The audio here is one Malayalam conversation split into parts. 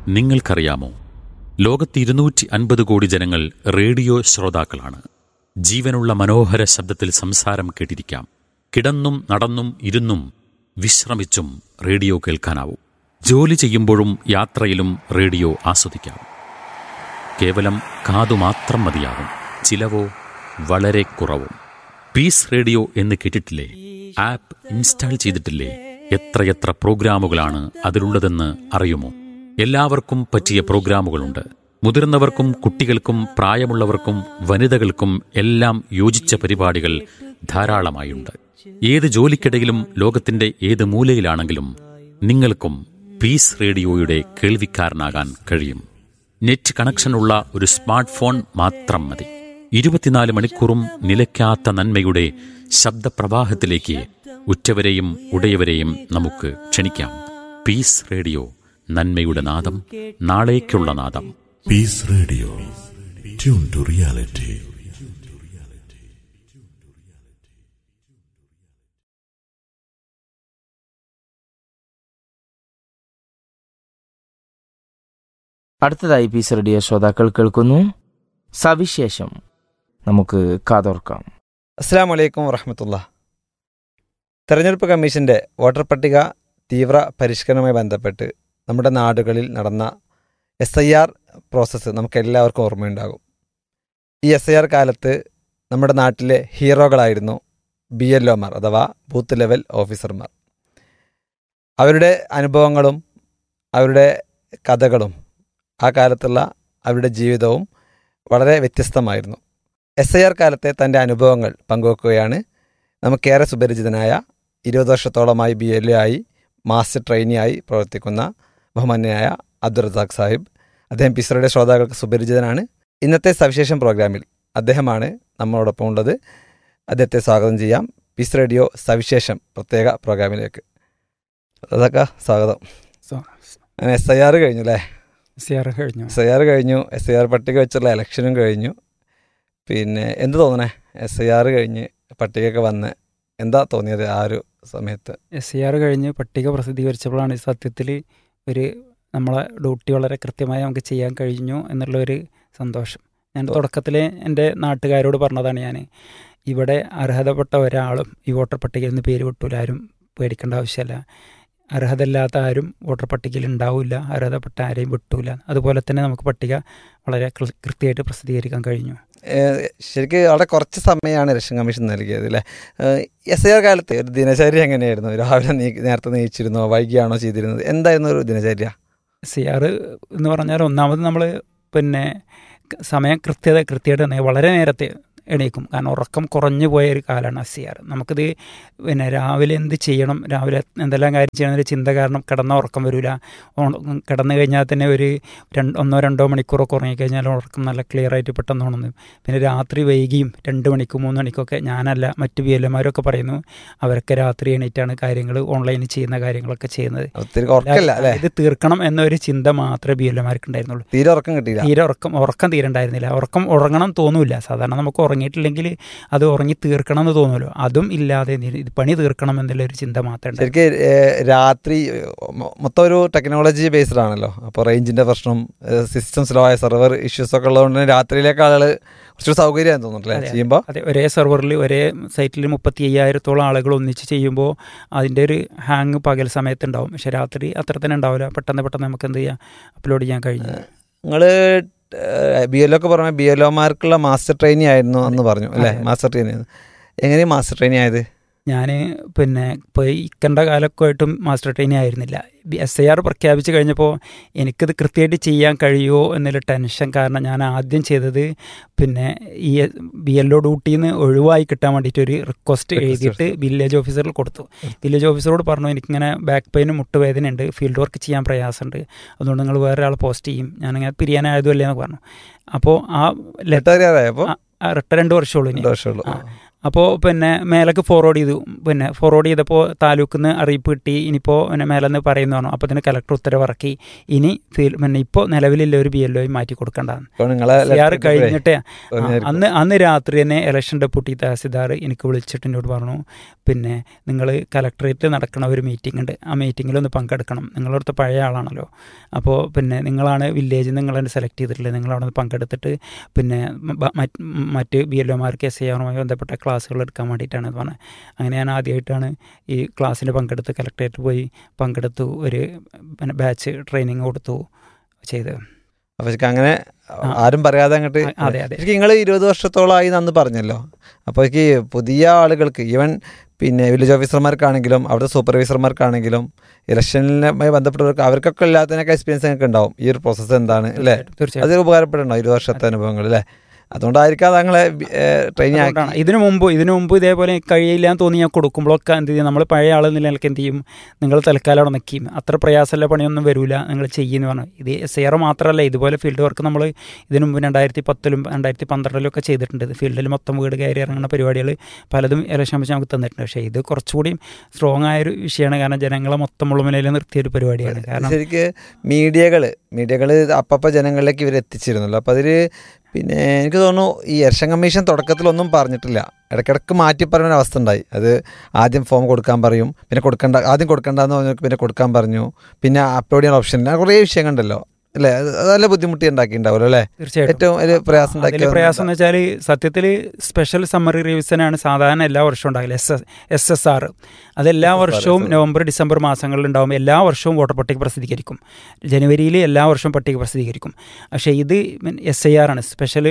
നിങ്ങൾക്കറിയാമോ ലോകത്ത് ഇരുന്നൂറ്റി അൻപത് കോടി ജനങ്ങൾ റേഡിയോ ശ്രോതാക്കളാണ് ജീവനുള്ള മനോഹര ശബ്ദത്തിൽ സംസാരം കേട്ടിരിക്കാം കിടന്നും നടന്നും ഇരുന്നും വിശ്രമിച്ചും റേഡിയോ കേൾക്കാനാവും ജോലി ചെയ്യുമ്പോഴും യാത്രയിലും റേഡിയോ ആസ്വദിക്കാം കേവലം കാതുമാത്രം മതിയാകും ചിലവോ വളരെ കുറവും പീസ് റേഡിയോ എന്ന് കേട്ടിട്ടില്ലേ ആപ്പ് ഇൻസ്റ്റാൾ ചെയ്തിട്ടില്ലേ എത്രയെത്ര പ്രോഗ്രാമുകളാണ് അതിലുള്ളതെന്ന് അറിയുമോ എല്ലാവർക്കും പറ്റിയ പ്രോഗ്രാമുകളുണ്ട് മുതിർന്നവർക്കും കുട്ടികൾക്കും പ്രായമുള്ളവർക്കും വനിതകൾക്കും എല്ലാം യോജിച്ച പരിപാടികൾ ധാരാളമായുണ്ട് ഏത് ജോലിക്കിടയിലും ലോകത്തിന്റെ ഏത് മൂലയിലാണെങ്കിലും നിങ്ങൾക്കും പീസ് റേഡിയോയുടെ കേൾവിക്കാരനാകാൻ കഴിയും നെറ്റ് കണക്ഷനുള്ള ഒരു സ്മാർട്ട് ഫോൺ മാത്രം മതി ഇരുപത്തിനാല് മണിക്കൂറും നിലയ്ക്കാത്ത നന്മയുടെ ശബ്ദപ്രവാഹത്തിലേക്ക് ഉറ്റവരെയും ഉടയവരെയും നമുക്ക് ക്ഷണിക്കാം പീസ് റേഡിയോ നന്മയുടെ നാദം നാളേക്കുള്ള നാദം Peace Radio. Tune to reality. അടുത്തതായി പീസ് റേഡിയോ ശ്രോതാക്കൾ കേൾക്കുന്നു സവിശേഷം നമുക്ക് കാതോർക്കാം അസ്സാം വലൈക്കും വറഹമത്തുള്ള തെരഞ്ഞെടുപ്പ് കമ്മീഷന്റെ വോട്ടർ പട്ടിക തീവ്ര പരിഷ്കരണവുമായി ബന്ധപ്പെട്ട് നമ്മുടെ നാടുകളിൽ നടന്ന എസ് ഐ ആർ പ്രോസസ്സ് നമുക്ക് എല്ലാവർക്കും ഓർമ്മയുണ്ടാകും ഈ എസ് ഐ ആർ കാലത്ത് നമ്മുടെ നാട്ടിലെ ഹീറോകളായിരുന്നു ബി എൽ ഒമാർ അഥവാ ബൂത്ത് ലെവൽ ഓഫീസർമാർ അവരുടെ അനുഭവങ്ങളും അവരുടെ കഥകളും ആ കാലത്തുള്ള അവരുടെ ജീവിതവും വളരെ വ്യത്യസ്തമായിരുന്നു എസ് ഐ ആർ കാലത്തെ തൻ്റെ അനുഭവങ്ങൾ പങ്കുവെക്കുകയാണ് നമുക്കേറെ സുപരിചിതനായ ഇരുപത് വർഷത്തോളമായി ബി എൽ എ ആയി മാസ്റ്റർ ട്രെയിനിയായി പ്രവർത്തിക്കുന്ന ബഹുമാന്യനായ അബ്ദുൾ റസാഖ് സാഹിബ് അദ്ദേഹം പിസ്രയുടെ ശ്രോതാക്കൾക്ക് സുപരിചിതനാണ് ഇന്നത്തെ സവിശേഷം പ്രോഗ്രാമിൽ അദ്ദേഹമാണ് നമ്മളോടൊപ്പം ഉള്ളത് അദ്ദേഹത്തെ സ്വാഗതം ചെയ്യാം പീസ് റേഡിയോ സവിശേഷം പ്രത്യേക പ്രോഗ്രാമിലേക്ക് റസാക്ക സ്വാഗതം അങ്ങനെ എസ് ഐ ആർ കഴിഞ്ഞു അല്ലേ സിയാറ് കഴിഞ്ഞു എസ് ഐ ആർ കഴിഞ്ഞു എസ് ഐ ആർ പട്ടിക വെച്ചുള്ള ഇലക്ഷനും കഴിഞ്ഞു പിന്നെ എന്ത് തോന്നണേ എസ് ഐ ആർ കഴിഞ്ഞ് പട്ടികയൊക്കെ വന്ന് എന്താ തോന്നിയത് ആ ഒരു സമയത്ത് എസ് സി ആർ കഴിഞ്ഞ് പട്ടിക പ്രസിദ്ധീകരിച്ചപ്പോഴാണ് സത്യത്തിൽ ഒരു നമ്മളെ ഡ്യൂട്ടി വളരെ കൃത്യമായി നമുക്ക് ചെയ്യാൻ കഴിഞ്ഞു എന്നുള്ള ഒരു സന്തോഷം ഞാൻ തുടക്കത്തിൽ എൻ്റെ നാട്ടുകാരോട് പറഞ്ഞതാണ് ഞാൻ ഇവിടെ അർഹതപ്പെട്ട ഒരാളും ഈ വോട്ടർ പട്ടികയിൽ നിന്ന് പേര് വിട്ടൂല ആരും പേടിക്കേണ്ട ആവശ്യമില്ല അർഹതയില്ലാത്ത ആരും വോട്ടർ പട്ടികയിൽ ഉണ്ടാവില്ല അർഹതപ്പെട്ട ആരെയും വിട്ടൂല അതുപോലെ തന്നെ നമുക്ക് പട്ടിക വളരെ കൃ- കൃത്യമായിട്ട് പ്രസിദ്ധീകരിക്കാൻ കഴിഞ്ഞു ഏഹ് ശരിക്കും അവിടെ കുറച്ച് സമയമാണ് ഇലക്ഷൻ കമ്മീഷൻ നൽകിയത് അല്ലേ എസ് ഐ ആർ കാലത്ത് ഒരു ദിനചര്യ എങ്ങനെയായിരുന്നു രാവിലെ നീ നേരത്തെ നീച്ചിരുന്നോ വൈകിയാണോ ചെയ്തിരുന്നത് എന്തായിരുന്നു ഒരു ദിനചര്യ സി ആർ എന്ന് പറഞ്ഞാൽ ഒന്നാമത് നമ്മൾ പിന്നെ ക- സമയം കൃത്യത കൃത്യമായിട്ട് തന്നെ വളരെ നേരത്തെ എണീക്കും കാരണം ഉറക്കം കുറഞ്ഞു പോയ ഒരു കാലമാണ് സി ആർ നമുക്കിത് പിന്നെ രാവിലെ എന്ത് ചെയ്യണം രാവിലെ എന്തെല്ലാം കാര്യം ചെയ്യണം എന്നൊരു ചിന്ത കാരണം കിടന്ന ഉറക്കം വരില്ല കിടന്നു കഴിഞ്ഞാൽ തന്നെ ഒരു രണ്ട് ഒന്നോ രണ്ടോ മണിക്കൂറൊക്കെ ഉറങ്ങിക്കഴിഞ്ഞാൽ ഉറക്കം നല്ല ക്ലിയർ ആയിട്ട് പെട്ടെന്ന് ഉണർന്നു പിന്നെ രാത്രി വൈകിയും രണ്ട് മണിക്കും മൂന്ന് മണിക്കൊക്കെ ഞാനല്ല മറ്റു ബി എൽ എമാരൊക്കെ പറയുന്നു അവരൊക്കെ രാത്രി എണീറ്റാണ് കാര്യങ്ങൾ ഓൺലൈനിൽ ചെയ്യുന്ന കാര്യങ്ങളൊക്കെ ചെയ്യുന്നത് ഒത്തിരി ഉറക്കല്ല അല്ലേ ഇത് തീർക്കണം എന്നൊരു ചിന്ത മാത്രമേ ബി എൽ എമാർക്ക് ഉണ്ടായിരുന്നുള്ളൂ തീരെ ഉറക്കം കിട്ടിയില്ല തീരെ ഉറക്കം ഉറക്കം തീരെ ഉണ്ടായിരുന്നില്ല ഉറക്കം ഉറങ്ങണം തോന്നൂല സാധാരണ നമുക്ക് ഉറങ്ങിയിട്ടില്ലെങ്കിൽ അത് ഉറങ്ങി തീർക്കണം എന്ന് തോന്നുമല്ലോ അതും ഇല്ലാതെ ഇനി ഇത് പണി തീർക്കണം എന്നുള്ള ഒരു ചിന്ത മാത്രമേ ഉണ്ടായിരുന്നുള്ളൂ. ശരിക്കും ഏഹ്, രാത്രി മൊ- മൊത്തം ഒരു ടെക്നോളജി ബേസ്ഡ് ആണല്ലോ അപ്പോൾ റേഞ്ചിന്റെ പ്രശ്നം സിസ്റ്റം സ്ലോ ആയ സെർവർ ഇഷ്യൂസ് ഒക്കെ ഉള്ളതുകൊണ്ട് തന്നെ രാത്രിയിലേക്ക് ആളുകൾ കുറച്ചുകൂടി സൗകര്യം തോന്നുന്നില്ലേ അതെ. ചെയ്യുമ്പോൾ അതെ ഒരേ സെർവറിൽ ഒരേ സൈറ്റിൽ മുപ്പത്തി അയ്യായിരത്തോളം ആളുകൾ ഒന്നിച്ച് ചെയ്യുമ്പോൾ അതിൻ്റെ ഒരു ഹാങ് പകൽ സമയത്ത് ഉണ്ടാവും പക്ഷെ രാത്രി അത്ര തന്നെ ഉണ്ടാവില്ല പെട്ടെന്ന് പെട്ടെന്ന് നമുക്ക് എന്ത് ചെയ്യാം അപ്ലോഡ് ചെയ്യാൻ കഴിഞ്ഞു നിങ്ങൾ ബി എൽ ഒക്കെ പറഞ്ഞ ബി എൽ ഒമാർക്കുള്ള മാസ്റ്റർ ട്രെയിനി ആയിരുന്നു എന്ന് പറഞ്ഞു അല്ലേ അതെ. മാസ്റ്റർ ട്രെയിനി എങ്ങനെയാണ് മാസ്റ്റർ ട്രെയിനി ആയത് ഞാൻ പിന്നെ ഇപ്പോൾ ഈ ഇക്കണ്ട കാലമൊക്കെ ആയിട്ടും മാസ്റ്റർ ട്രെയിനിങ് ആയിരുന്നില്ല എസ് ഐ ആർ പ്രഖ്യാപിച്ച് കഴിഞ്ഞപ്പോൾ എനിക്കത് കൃത്യമായിട്ട് ചെയ്യാൻ കഴിയുമോ എന്നൊരു ടെൻഷൻ കാരണം ഞാൻ ആദ്യം ചെയ്തത് പിന്നെ ഈ ബി എൽ ഒ ഡ്യൂട്ടിയിൽ നിന്ന് ഒഴിവായി കിട്ടാൻ വേണ്ടിയിട്ട് ഒരു റിക്വസ്റ്റ് Request എഴുതിയിട്ട് വില്ലേജ് ഓഫീസറിൽ കൊടുത്തു വില്ലേജ് ഓഫീസറോട് പറഞ്ഞു എനിക്കിങ്ങനെ ബാക്ക് പെയിനും മുട്ടുവേദനയുണ്ട് ഫീൽഡ് വർക്ക് ചെയ്യാൻ പ്രയാസമുണ്ട് അതുകൊണ്ട് നിങ്ങൾ വേറെ ആൾ പോസ്റ്റ് ചെയ്യും ഞാനിങ്ങനെ പിരിയാനായതുമല്ലേ എന്ന് പറഞ്ഞു അപ്പോൾ ആ ലെറ്റർ ലെറ്റർ അപ്പോൾ റിട്ട രണ്ട് വർഷമുള്ളൂ ഇനി രണ്ട് വർഷമുള്ളൂ ആ. അപ്പോൾ പിന്നെ മേലേക്ക് ഫോർവേഡ് ചെയ്തു പിന്നെ ഫോർവേഡ് ചെയ്തപ്പോൾ താലൂക്കിൽ നിന്ന് അറിയിപ്പ് കിട്ടി ഇനിയിപ്പോൾ പിന്നെ മേലെന്ന് പറയുന്നു പറഞ്ഞു അപ്പോൾ ഇതിന് കലക്ടർ ഉത്തരവിറക്കി ഇനി ഫീൽ പിന്നെ ഇപ്പോൾ നിലവിലുള്ള ഒരു ബി എൽ ഒയും മാറ്റി കൊടുക്കേണ്ടതാണ് അപ്പോൾ നിങ്ങളെ സി ആർ letter കഴിഞ്ഞിട്ട് ആ, പറഞ്ഞായിരിക്കും. അന്ന് അന്ന് രാത്രി തന്നെ ഇലക്ഷൻ ഡെപ്യൂട്ടി തഹസിൽദാർ എനിക്ക് വിളിച്ചിട്ട് എന്നോട് പറഞ്ഞു പിന്നെ നിങ്ങൾ കലക്ടറേറ്റിൽ നടക്കുന്ന ഒരു മീറ്റിംഗ് ഉണ്ട് ആ മീറ്റിങ്ങിലൊന്ന് പങ്കെടുക്കണം നിങ്ങളടുത്ത് പഴയ ആളാണല്ലോ അപ്പോൾ പിന്നെ നിങ്ങളാണ് വില്ലേജിൽ നിന്ന് നിങ്ങളെ സെലക്ട് ചെയ്തിട്ടില്ല നിങ്ങൾ അവിടെ നിന്ന് പങ്കെടുത്തിട്ട് പിന്നെ മ- മറ്റ് മറ്റ് ബി എൽ ഒമാർക്ക് എസ് ഐ ആറുമായി ബന്ധപ്പെട്ട ക്ലാസ്സുകൾ എടുക്കാൻ വേണ്ടിയിട്ടാണ് ഇത് പറഞ്ഞത് അങ്ങനെ ഞാൻ ആദ്യമായിട്ടാണ് ഈ ക്ലാസ്സിന് പങ്കെടുത്ത് കലക്ടറേറ്റ് പോയി പങ്കെടുത്തു ഒരു പിന്നെ ബാച്ച് ട്രെയിനിങ് കൊടുത്തു ചെയ്തത് അപ്പോൾ ശരിക്കും അങ്ങനെ ആ. ആരും പറയാതെ അങ്ങോട്ട് ആ, അതെ അതെ ശരിക്കും നിങ്ങൾ ഇരുപത് വർഷത്തോളമായി അന്ന് പറഞ്ഞല്ലോ അപ്പോൾ എനിക്ക് പുതിയ ആളുകൾക്ക് ഈവൻ പിന്നെ വില്ലേജ് ഓഫീസർമാർക്കാണെങ്കിലും അവിടുത്തെ സൂപ്പർവൈസർമാർക്കാണെങ്കിലും ഇലക്ഷനുമായി ബന്ധപ്പെട്ടവർക്ക് അവർക്കൊക്കെ ഇല്ലാത്തതിനൊക്കെ എക്സ്പീരിയൻസ് നിങ്ങൾക്ക് ഉണ്ടാവും ഈ ഒരു പ്രോസസ്സ് എന്താണ് അല്ലേ തീർച്ചയായിട്ടും അത് ഉപകാരപ്പെടണോ ഇരുപത് വർഷത്തെ അനുഭവങ്ങൾ അല്ലേ അതുകൊണ്ടായിരിക്കാം താങ്കളെ ട്രെയിനിങ് അതുകൊണ്ടാണ് ആക്കി ഇതിനു മുമ്പ് ഇതിനു മുമ്പ് ഇതേപോലെ കഴിയില്ല എന്ന് തോന്നി ഞാൻ കൊടുക്കുമ്പോഴൊക്കെ എന്ത് ചെയ്യും നമ്മൾ പഴയ ആൾ എന്ന നിലയ്ക്ക് എന്ത് ചെയ്യും നിങ്ങൾ തൽക്കാലം അവിടെ നിൽക്കും അത്ര പ്രയാസമുള്ള പണിയൊന്നും വരില്ല നിങ്ങൾ ചെയ്യുമെന്ന് പറഞ്ഞു ഇത് എസ് ആർ മാത്രമല്ല ഇതുപോലെ ഫീൽഡ് വർക്ക് നമ്മൾ ഇതിനു മുമ്പ് രണ്ടായിരത്തി പത്തിലും രണ്ടായിരത്തി പന്ത്രണ്ടിലും ഒക്കെ ചെയ്തിട്ടുണ്ട് ഇത് ഫീൽഡിൽ മൊത്തം വീട് കയറി ഇറങ്ങുന്ന പരിപാടികൾ പലതും ഇലക്ഷൻ വെച്ച് നമുക്ക് തന്നിട്ടുണ്ട് പക്ഷേ ഇത് കുറച്ചുകൂടി സ്ട്രോങ് ആയൊരു വിഷയമാണ് കാരണം ജനങ്ങളെ മൊത്തം മുള്ളുമലയിൽ നിർത്തിയൊരു പരിപാടിയാണ് കാരണം ശരിക്ക് മീഡിയകൾ മീഡിയകൾ അപ്പപ്പോൾ ജനങ്ങളിലേക്ക് ഇവർ എത്തിച്ചിരുന്നല്ലോ അപ്പോൾ അതിൽ പിന്നെ എനിക്ക് തോന്നുന്നു ഈ ഇലക്ഷൻ കമ്മീഷൻ തുടക്കത്തിലൊന്നും പറഞ്ഞിട്ടില്ല ഇടയ്ക്കിടയ്ക്ക് മാറ്റി പറയുന്ന അവസ്ഥ ഉണ്ടായി അത് ആദ്യം ഫോം കൊടുക്കാൻ പറയും പിന്നെ കൊടുക്കണ്ട ആദ്യം കൊടുക്കണ്ടെന്ന് പറഞ്ഞു പിന്നെ കൊടുക്കാൻ പറഞ്ഞു പിന്നെ അപ്ലോഡ് ചെയ്യാൻ ഓപ്ഷൻ ഇല്ല കുറേ വിഷയങ്ങളുണ്ടല്ലോ അല്ലേ അത് അത് നല്ല ബുദ്ധിമുട്ടി ഉണ്ടാക്കിയിട്ടുണ്ടാവുമല്ലോ അല്ലേ തീർച്ചയായിട്ടും ഏറ്റവും ഒരു പ്രയാസം അതിൽ ഉണ്ടാക്കിയ പ്രയാസം എന്ന് വെച്ചാൽ സത്യത്തിൽ സ്പെഷ്യൽ സമ്മറി റിവിഷനാണ് സാധാരണ എല്ലാ വർഷവും ഉണ്ടാകില്ല എസ് എസ് എസ് ആർ അത് എല്ലാ SSR, വർഷവും SSR. നവംബർ ഡിസംബർ മാസങ്ങളിൽ ഉണ്ടാവും എല്ലാ വർഷവും വോട്ടർ പട്ടിക പ്രസിദ്ധീകരിക്കും ജനുവരിയിൽ എല്ലാ വർഷവും പട്ടിക പ്രസിദ്ധീകരിക്കും പക്ഷേ ഇത് എസ് ഐ ആർ ആണ് സ്പെഷ്യൽ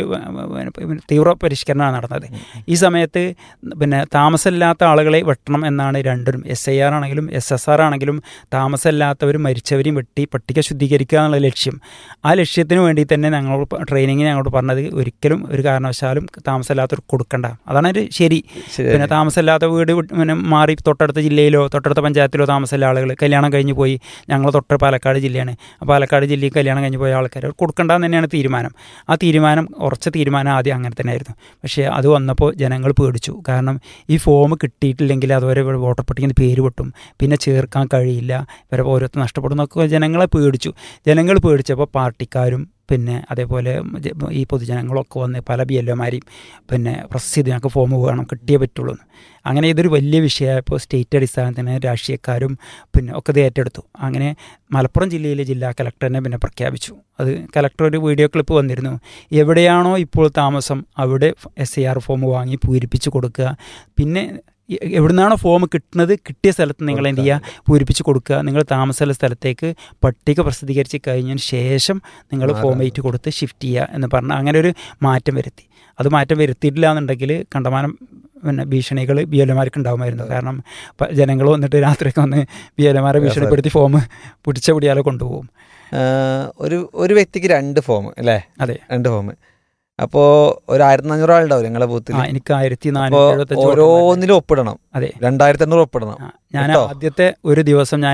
തീവ്ര പരിഷ്കരണമാണ് നടന്നത് ഈ സമയത്ത് പിന്നെ താമസമില്ലാത്ത ആളുകളെ വെട്ടണം എന്നാണ് രണ്ടിനും എസ് ഐ ആർ ആണെങ്കിലും എസ് എസ് ആർ ആണെങ്കിലും താമസമില്ലാത്തവരും മരിച്ചവരെയും വെട്ടി പട്ടിക ശുദ്ധീകരിക്കുക എന്നുള്ള ലക്ഷ്യം ആ ലക്ഷ്യത്തിന് വേണ്ടി തന്നെ ഞങ്ങളോട് പ- ട്രെയിനിങ് ഞങ്ങളോട് പറഞ്ഞത് ഒരിക്കലും ഒരു കാരണവശാലും താമസമില്ലാത്തവർക്ക് കൊടുക്കണ്ട അതാണ് ഒരു ശരി ശരി. പിന്നെ താമസമില്ലാത്ത വീട് വിട്ട് പിന്നെ മാറി തൊട്ടടുത്ത ജില്ലയിലോ തൊട്ടടുത്ത പഞ്ചായത്തിലോ താമസമില്ല ആളുകൾ കല്യാണം കഴിഞ്ഞ് പോയി ഞങ്ങൾ തൊട്ട് പാലക്കാട് ജില്ലയാണ് അപ്പോൾ പാലക്കാട് ജില്ലയിൽ കല്യാണം കഴിഞ്ഞ് പോയ ആൾക്കാർ അവർ കൊടുക്കണ്ടെന്ന് തന്നെയാണ് തീരുമാനം ആ തീരുമാനം ഉറച്ച തീരുമാനം ആദ്യം അങ്ങനെ തന്നെ ആയിരുന്നു പക്ഷേ അത് വന്നപ്പോൾ ജനങ്ങൾ പേടിച്ചു കാരണം ഈ ഫോം കിട്ടിയിട്ടില്ലെങ്കിൽ അതുവരെ ഇവിടെ വോട്ടർ പട്ടികയിൽ പേര് പൊട്ടും പിന്നെ ചേർക്കാൻ കഴിയില്ല ഇവരെ ഓരോരുത്തർ നഷ്ടപ്പെടും എന്നൊക്കെ ജനങ്ങളെ പേടിച്ചു ജനങ്ങൾ പേടിച്ചപ്പോൾ പാർട്ടിക്കാരും പിന്നെ അതേപോലെ ജ- ഈ പൊതുജനങ്ങളൊക്കെ വന്ന് പല ബി എൽ ഒമാരെയും പിന്നെ പ്രസ് ചെയ്ത് ഞങ്ങൾക്ക് ഫോം വേണം കിട്ടിയേ പറ്റുള്ളൂ എന്ന്. അങ്ങനെ ഇതൊരു വലിയ വിഷയമായപ്പോൾ സ്റ്റേറ്റ് അടിസ്ഥാനത്തിന് രാഷ്ട്രീയക്കാരും പിന്നെ ഒക്കെ ഇത് ഏറ്റെടുത്തു അങ്ങനെ മലപ്പുറം ജില്ലയിലെ ജില്ലാ കലക്ടറിനെ പിന്നെ പ്രഖ്യാപിച്ചു അത് കലക്ടർ ഒരു വീഡിയോ ക്ലിപ്പ് വന്നിരുന്നു എവിടെയാണോ ഇപ്പോൾ താമസം അവിടെ എസ് ഐ ആർ ഫോം വാങ്ങി പൂരിപ്പിച്ച് കൊടുക്കുക പിന്നെ എ- എവിടുന്നാണോ ഫോം കിട്ടുന്നത് കിട്ടിയ സ്ഥലത്ത് നിങ്ങൾ എന്ത് ചെയ്യുക പൂരിപ്പിച്ച് കൊടുക്കുക നിങ്ങൾ താമസമുള്ള സ്ഥലത്തേക്ക് പട്ടിക പ്രസിദ്ധീകരിച്ച് കഴിഞ്ഞതിന് ശേഷം നിങ്ങൾ മാറാം. ഫോം വെയിറ്റ് കൊടുത്ത് ഷിഫ്റ്റ് ചെയ്യുക എന്ന് പറഞ്ഞ് അങ്ങനെ ഒരു മാറ്റം വരുത്തി അത് മാറ്റം വരുത്തിയിട്ടില്ല എന്നുണ്ടെങ്കിൽ കണ്ടമാനം പിന്നെ ഭീഷണികൾ ബി എൽ എമാർക്ക് ഉണ്ടാകുമായിരുന്നു കാരണം പ- ജനങ്ങൾ വന്നിട്ട് രാത്രിയൊക്കെ വന്ന് ബി എൽ എമാരെ ഭീഷണിപ്പെടുത്തി ഫോം പിടിച്ച പിടിയാലെ കൊണ്ടുപോകും ആ, ഒരു ഒരു വ്യക്തിക്ക് രണ്ട് ഫോം അല്ലേ അതെ രണ്ട് ഫോം അപ്പോൾ ഒരു ആയിരത്തി അഞ്ഞൂറ് ആളുണ്ടാവും നിങ്ങളെ ബൂത്തിൽ ആ എനിക്ക് ആയിരത്തി അപ്പോൾ നാനൂറ്റി എഴുപത്തഞ്ച് ഓരോന്നിലും ഒപ്പിടണം അതെ രണ്ടായിരത്തി അഞ്ഞൂറ് ഒപ്പിടണം ആ, ഞാൻ കേട്ടോ? ആദ്യത്തെ ഒരു ദിവസം ഞാൻ